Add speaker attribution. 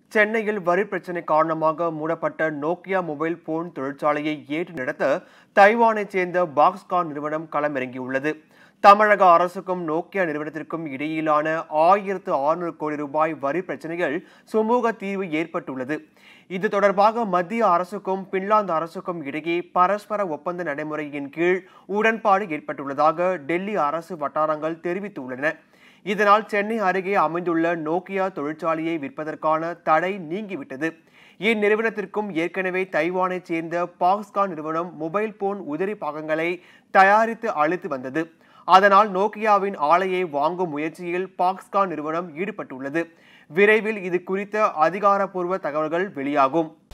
Speaker 1: சென்னையில் வரி பிரச்சினை காரணமாக மூடப்பட்ட நோக்கியா மொபைல் போன் தொழிற்சாலையை ஏற்று நடத்த தைவானைச் சேர்ந்த பாக்ஸ்கான் நிறுவனம் களமிறங்கியுள்ளது தமிழக அரசுக்கும் நோக்கியா நிறுவனத்திற்கும் இடையிலான ஆயிரத்து அறுநூறு கோடி ரூபாய் வரி பிரச்சனைகள் சுமூக தீர்வு ஏற்பட்டுள்ளது இது தொடர்பாக மத்திய அரசுக்கும் பின்லாந்து அரசுக்கும் இடையே பரஸ்பர ஒப்பந்த நடைமுறையின் கீழ் உடன்பாடு ஏற்பட்டுள்ளதாக டெல்லி அரசு வட்டாரங்கள் தெரிவித்துள்ளன இதனால் சென்னை அருகே அமைந்துள்ள நோக்கியா தொழிற்சாலையை விற்பதற்கான தடை நீங்கிவிட்டது இந்நிறுவனத்திற்கும் ஏற்கனவே தைவானைச் சேர்ந்த பாக்ஸ்கான் நிறுவனம் மொபைல் போன் உதிரி பாகங்களை தயாரித்து அளித்து வந்தது அதனால் நோக்கியாவின் ஆலையை வாங்கும் முயற்சியில் பாக்ஸ்கான் நிறுவனம் ஈடுபட்டுள்ளது விரைவில் இது குறித்த அதிகாரப்பூர்வ தகவல்கள் வெளியாகும்